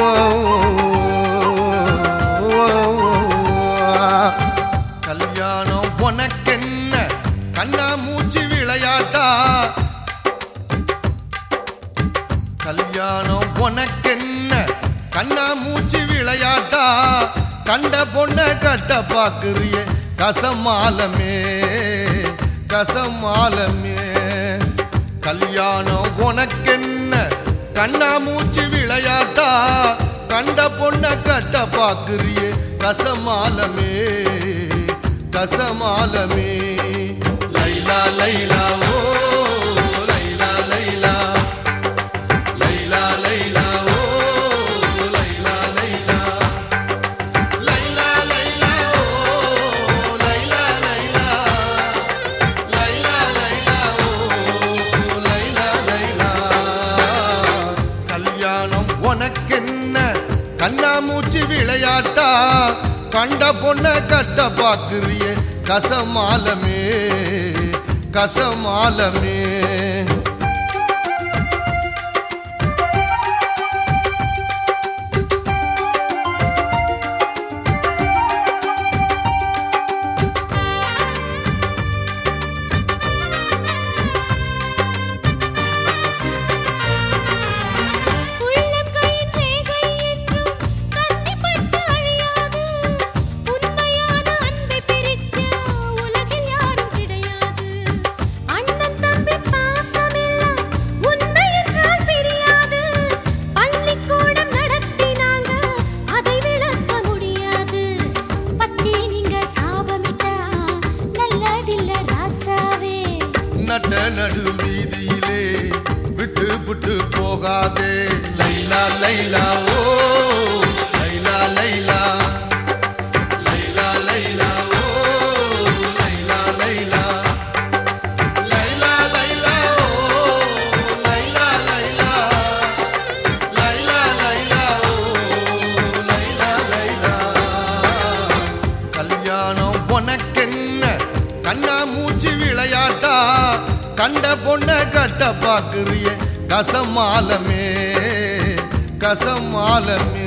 கல்யாணம் உனக்கென்ன கண்ணா மூச்சு விளையாட்டா கல்யாணம் உனக்கென்ன கண்ணா மூச்சு விளையாட்டா கண்ட பொண்ண கட்ட பாக்குறிய கசமாலமே கசமாலமே கல்யாணம் உனக்கென்ன கண்ணா மூச்சு விளையாட்டா கண்ட பொண்ண கட்ட பாக்குறிய கசமாலமே கசமாலமே லைலா லைலா ஓ லைலா லைலா லைலா லைலா ஓ லைலா லைலா லைலா லைலா ஓ லைலா லைலா லைலா லைலா ஓ லைலா லைலா கல்யாணம் உனக்கென்ன கண்ணாமூச்சி விளையாட்டா கண்ட பொண்ண கட்ட பாக்குறிய கசமாலமே கசமாலமே உள்ளம் கையின் ரேகை என்றும் கன்னிப்பட்டு அழியாது உண்மையான அன்பை பிரிக்க உலகில் யாரும் கிடையாது அண்ணன் தம்பி பாசமெல்லாம் உண்மை என்றால் பிரியாது பள்ளிக்கூடம் நடத்தினாங்க அதை விளக்க முடியாது பத்தி நீங்க சாபமிட்டா நல்லதில்ல ராசாவே நட்ட நடு வீதியிலே விட்டு விட்டு போகாதே லைலா லைலா ஓ லைலா லைலா லைலா லைலா ஓ லைலா லைலா லைலா லைலா ஓ லைலா லைலா லைலா லைலா ஓ லைலா லைலா கல்யாணம் உனக்கென்ன கண்ணா மூச்சு விளையாட்டா கண்ட பொண்ண கட்ட பாக்குறிய கசமாலமே கசமாலமே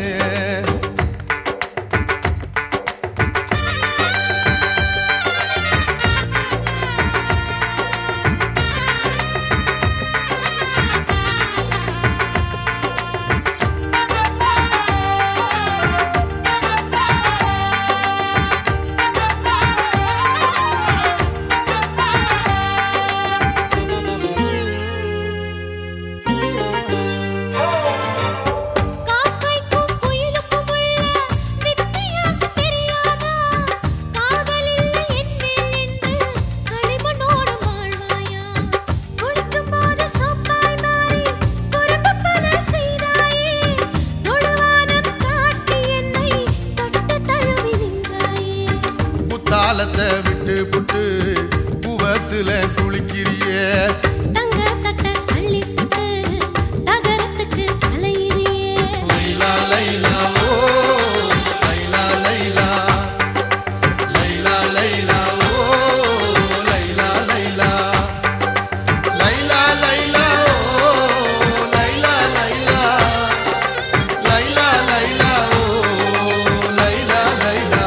காக்கைக்கும் குயிலுக்கும் உள்ள வித்தியாசம் தெரியாதா காதல் இல்லை என் மேல் நின்று களிமண்ணோடு வாழ்வாயா குளிக்கும் போது சோப்பாய் மாறி குறும்பு பல செய்தாயே தொடுவானம் காட்டி என்னை தொட்டு தழுவி நின்றாயே புத்தாலத்தை விட்டு புட்டு புவத்துல குளிக்கிறியே தங்க தட்ட தள்ளிப்பட்டு தகரத்துக்கு அலையிறியே லைலா லைலா ஓ லைலா லைலா லைலா லைலா ஓ லைலா லைலா லைலா லைலா ஓ லைலா லைலா லைலா லைலா ஓ லைலா லைலா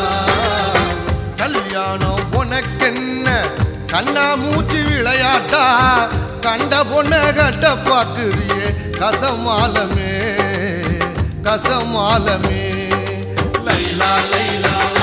கல்யாணம் உனக்கென்ன கண்ணா மூச்சு விளையாட்டா கண்ட பொண்ண கட்ட பாக்குறியே கசமாலமே கசமாலமே லைலா லைலா